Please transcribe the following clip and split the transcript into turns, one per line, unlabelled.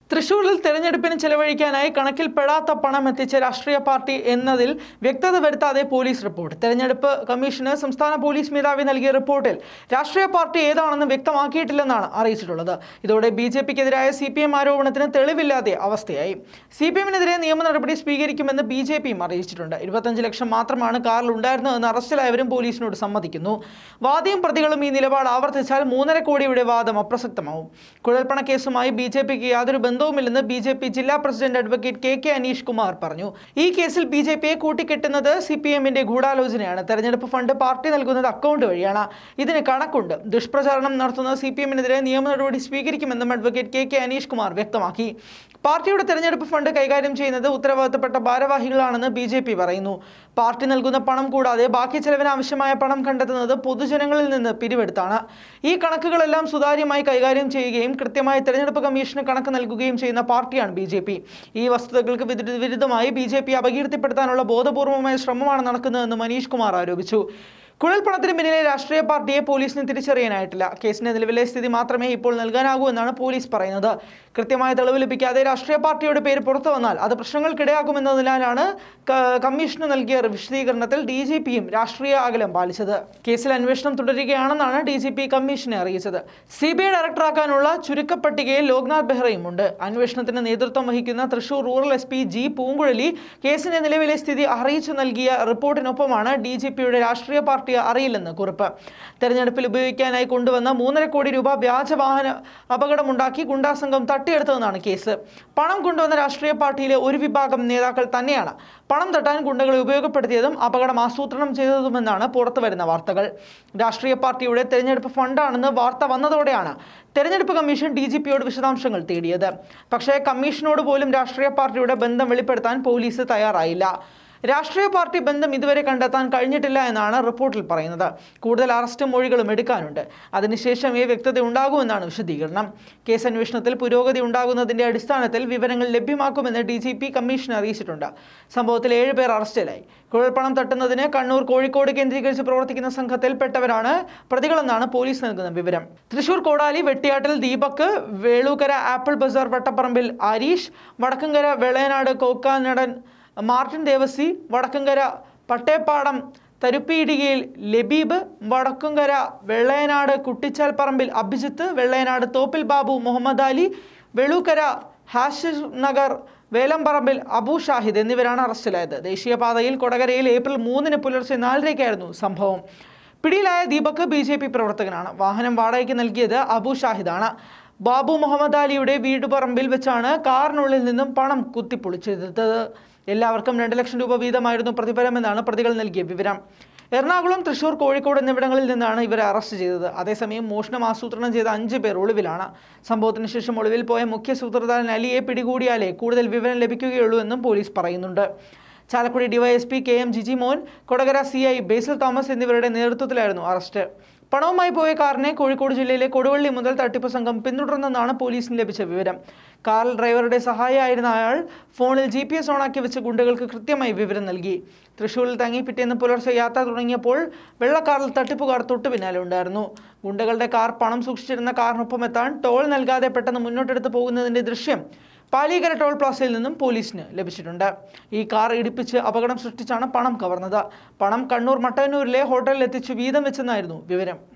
തൃശൂരിൽ തെരഞ്ഞെടുപ്പിന് ചെലവഴിക്കാനായി കണക്കിൽ പെടാത്ത പണം എത്തിച്ച രാഷ്ട്രീയ പാർട്ടി എന്നതിൽ വ്യക്തത വരുത്താതെ പോലീസ് റിപ്പോർട്ട് തെരഞ്ഞെടുപ്പ് കമ്മീഷന് സംസ്ഥാന പോലീസ് മേധാവി നൽകിയ റിപ്പോർട്ടിൽ രാഷ്ട്രീയ പാർട്ടി ഏതാണെന്ന് വ്യക്തമാക്കിയിട്ടില്ലെന്നാണ് അറിയിച്ചിട്ടുള്ളത് ഇതോടെ ബി ജെ പിക്കെതിരായ സി പി എം ആരോപണത്തിന് തെളിവില്ലാതെ അവസ്ഥയായി സി പി എമ്മിനെതിരെ നിയമ നടപടി സ്വീകരിക്കുമെന്ന് ബി ജെ പിയും അറിയിച്ചിട്ടുണ്ട് ഇരുപത്തഞ്ച് ലക്ഷം മാത്രമാണ് കാറിൽ ഉണ്ടായിരുന്നതെന്ന് അറസ്റ്റിലായവരും പോലീസിനോട് സമ്മതിക്കുന്നു വാദിയും പ്രതികളും ഈ നിലപാട് ആവർത്തിച്ചാൽ മൂന്നര കോടിയുടെ വാദം അപ്രസക്തമാവും കുഴൽപ്പണ കേസുമായി ബി ജെ പിക്ക് യാതൊരു ബന്ധവുമില്ലെന്ന് ബി ജെ പി ജില്ലാ president advocate K K Aneesh Kumar പറഞ്ഞു ഈ കേസിൽ ബി ജെ പിയെ കൂട്ടിക്കെട്ടുന്നത് സി പി എമ്മിന്റെ ഗൂഢാലോചനയാണ് തെരഞ്ഞെടുപ്പ് ഫണ്ട് പാർട്ടി നൽകുന്നത് അക്കൗണ്ട് വഴിയാണ് ഇതിന് കണക്കുണ്ട് ദുഷ്പ്രചാരണം നടത്തുന്ന സി പി എമ്മിനെതിരെ നിയമ നടപടി സ്വീകരിക്കുമെന്നും advocate K K Aneesh Kumar വ്യക്തമാക്കി പാർട്ടിയുടെ തെരഞ്ഞെടുപ്പ് ഫണ്ട് കൈകാര്യം ചെയ്യുന്നത് ഉത്തരവാദിത്തപ്പെട്ട ഭാരവാഹികളാണെന്ന് ബി ജെ പി പറയുന്നു പാർട്ടി നൽകുന്ന പണം കൂടാതെ ബാക്കി ചെലവിന് ആവശ്യമായ പണം കണ്ടെത്തുന്നത് പൊതുജനങ്ങളിൽ നിന്ന് പിരിവെടുത്താണ് ഈ കണക്കുകളെല്ലാം സുതാര്യമായി കൈകാര്യം ചെയ്യുകയും കൃത്യമായി തെരഞ്ഞെടുപ്പ് കമ്മീഷന് കണക്ക് നൽകുകയും ചെയ്യുന്ന പാർട്ടിയാണ് ബി ജെ പി ഈ വസ്തുതകൾക്ക് വിരു- വിരുദ്ധമായി ബി ജെ പി അപകീർത്തിപ്പെടുത്താനുള്ള ബോധപൂർവമായ ശ്രമമാണ് നടക്കുന്നതെന്ന് മനീഷ് കുമാർ ആരോപിച്ചു കുഴൽപ്പണത്തിന് പിന്നിലെ രാഷ്ട്രീയ പാർട്ടിയെ പോലീസിന് തിരിച്ചറിയാനായിട്ടില്ല കേസിന്റെ നിലവിലെ സ്ഥിതി മാത്രമേ ഇപ്പോൾ നൽകാനാകൂ എന്നാണ് പോലീസ് പറയുന്നത് കൃത്യമായ തെളിവ് ലഭിക്കാതെ രാഷ്ട്രീയ പാർട്ടിയുടെ പേര് പുറത്തു വന്നാൽ അത് പ്രശ്നങ്ങൾക്കിടയാക്കുമെന്നതിനാലാണ് ക- കമ്മീഷന് നൽകിയ വിശദീകരണത്തിൽ ഡി ജി പിയും രാഷ്ട്രീയ അകലം പാലിച്ചത് കേസിൽ അന്വേഷണം തുടരുകയാണെന്നാണ് ഡി ജി പി കമ്മീഷനെ അറിയിച്ചത് സി ബി ഐ ഡയറക്ടറാക്കാനുള്ള ചുരുക്കപ്പട്ടികയിൽ ലോക്നാഥ് ബെഹ്റയും ഉണ്ട് അന്വേഷണത്തിന് നേതൃത്വം വഹിക്കുന്ന Thrissur rural S P G Poonkuzhali കേസിന്റെ നിലവിലെ സ്ഥിതി അറിയിച്ചു നൽകിയ റിപ്പോർട്ടിനൊപ്പമാണ് ഡി ജി പിയുടെ രാഷ്ട്രീയ പാർട്ടി അറിയില്ലെന്ന് കുറിപ്പ് തെരഞ്ഞെടുപ്പിൽ ഉപയോഗിക്കാനായി കൊണ്ടുവന്ന മൂന്നര കോടി രൂപ വ്യാജ വാഹന അപകടമുണ്ടാക്കി ഗുണ്ടാസംഘം തട്ടിയെടുത്തതെന്നാണ് കേസ് പണം കൊണ്ടുവന്ന രാഷ്ട്രീയ പാർട്ടിയിലെ ഒരു വിഭാഗം നേതാക്കൾ തന്നെയാണ് പണം തട്ടാൻ ഗുണ്ടകളെ ഉപയോഗപ്പെടുത്തിയതും അപകടം ആസൂത്രണം ചെയ്തതുമെന്നാണ് പുറത്തുവരുന്ന വാർത്തകൾ രാഷ്ട്രീയ പാർട്ടിയുടെ തെരഞ്ഞെടുപ്പ് ഫണ്ടാണെന്ന് വാർത്ത വന്നതോടെയാണ് തെരഞ്ഞെടുപ്പ് കമ്മീഷൻ ഡി ജി പിയോട് വിശദാംശങ്ങൾ തേടിയത് പക്ഷേ കമ്മീഷനോട് പോലും രാഷ്ട്രീയ പാർട്ടിയുടെ ബന്ധം വെളിപ്പെടുത്താൻ പോലീസ് തയ്യാറായില്ല രാഷ്ട്രീയ പാർട്ടി ബന്ധം ഇതുവരെ കണ്ടെത്താൻ കഴിഞ്ഞിട്ടില്ല എന്നാണ് റിപ്പോർട്ടിൽ പറയുന്നത് കൂടുതൽ അറസ്റ്റ് മൊഴികളും എടുക്കാനുണ്ട് അതിനുശേഷമേ വ്യക്തത ഉണ്ടാകുമെന്നാണ് വിശദീകരണം കേസ് അന്വേഷണത്തിൽ പുരോഗതി ഉണ്ടാകുന്നതിന്റെ അടിസ്ഥാനത്തിൽ വിവരങ്ങൾ ലഭ്യമാക്കുമെന്ന് ഡി ജി പി കമ്മീഷൻ അറിയിച്ചിട്ടുണ്ട് സംഭവത്തിൽ ഏഴ് പേർ അറസ്റ്റിലായി കുഴൽപ്പണം തട്ടുന്നതിന് കണ്ണൂർ കോഴിക്കോട് കേന്ദ്രീകരിച്ച് പ്രവർത്തിക്കുന്ന സംഘത്തിൽപ്പെട്ടവരാണ് പ്രതികളെന്നാണ് പോലീസ് നൽകുന്ന വിവരം തൃശൂർ കോടാലി വെട്ടിയാട്ടിൽ ദീപക് വേളൂക്കര ആപ്പിൾ ബസാർ വട്ടപ്പറമ്പിൽ ആരീഷ് വടക്കങ്കര വെളയനാട് കോക്കാനടൻ മാർട്ടിൻ ദേവസി വടക്കങ്കര പട്ടേപ്പാടം തരുപ്പിയിടികയിൽ ലബീബ് വടക്കുംകര വെള്ളയനാട് കുട്ടിച്ചാൽ പറമ്പിൽ അഭിജിത്ത് വെള്ളയനാട് തോപ്പിൽ ബാബു മുഹമ്മദ് അലി വെളൂക്കര ഹാഷിർ നഗർ വേലമ്പറമ്പിൽ അബു ഷാഹിദ് എന്നിവരാണ് അറസ്റ്റിലായത് ദേശീയപാതയിൽ കൊടകരയിൽ ഏപ്രിൽ മൂന്നിന് പുലർച്ചെ നാലരയ്ക്കായിരുന്നു സംഭവം പിടിയിലായ ദീപക് ബി ജെ പി പ്രവർത്തകനാണ് വാഹനം വാടകയ്ക്ക് നൽകിയത് അബു ഷാഹിദാണ് ബാബു മുഹമ്മദ് അലിയുടെ വീടുപറമ്പിൽ വെച്ചാണ് കാറിനുള്ളിൽ നിന്നും പണം കുത്തിപ്പൊളിച്ചെടുത്തത് എല്ലാവർക്കും രണ്ട് ലക്ഷം രൂപ വീതമായിരുന്നു പ്രതിഫലമെന്നാണ് പ്രതികൾ നൽകിയ വിവരം എറണാകുളം തൃശൂർ കോഴിക്കോട് എന്നിവിടങ്ങളിൽ നിന്നാണ് ഇവരെ അറസ്റ്റ് ചെയ്തത് അതേസമയം മോഷണം ആസൂത്രണം ചെയ്ത അഞ്ച് പേർ ഒളിവിലാണ് സംഭവത്തിന് ശേഷം ഒളിവിൽ പോയ മുഖ്യ സൂത്രധാരൻ അലിയെ പിടികൂടിയാലേ കൂടുതൽ വിവരം ലഭിക്കുകയുള്ളൂ എന്നും പോലീസ് പറയുന്നുണ്ട് Chalakudy DYSP K M Jijimon Kodakara C I Basil Thomas എന്നിവരുടെ നേതൃത്വത്തിലായിരുന്നു അറസ്റ്റ് പണവുമായി പോയ കാറിനെ കോഴിക്കോട് ജില്ലയിലെ കൊടുവള്ളി മുതൽ തട്ടിപ്പ് സംഘം പിന്തുടർന്നെന്നാണ് പോലീസിന് ലഭിച്ച വിവരം കാറിൽ ഡ്രൈവറുടെ സഹായിയായിരുന്ന അയാൾ ഫോണിൽ ജി പി എസ് ഓണാക്കി വെച്ച് ഗുണ്ടകൾക്ക് കൃത്യമായി വിവരം നൽകി തൃശ്ശൂരിൽ തങ്ങി പിറ്റേന്ന് പുലർച്ചെ യാത്ര തുടങ്ങിയപ്പോൾ വെള്ളക്കാറിൽ തട്ടിപ്പുകാർ തൊട്ടു പിന്നാലെ ഉണ്ടായിരുന്നു ഗുണ്ടകളുടെ കാർ പണം സൂക്ഷിച്ചിരുന്ന കാറിനൊപ്പം എത്താൻ ടോൾ നൽകാതെ പെട്ടെന്ന് മുന്നോട്ടെടുത്ത് പോകുന്നതിന്റെ ദൃശ്യം പാലീകര ടോൾ പ്ലാസയിൽ നിന്നും പോലീസിന് ലഭിച്ചിട്ടുണ്ട് ഈ കാർ ഇടിപ്പിച്ച് അപകടം സൃഷ്ടിച്ചാണ് പണം കവർന്നത് പണം കണ്ണൂർ മട്ടന്നൂരിലെ ഹോട്ടലിൽ എത്തിച്ചു വീതം വെച്ചെന്നായിരുന്നു വിവരം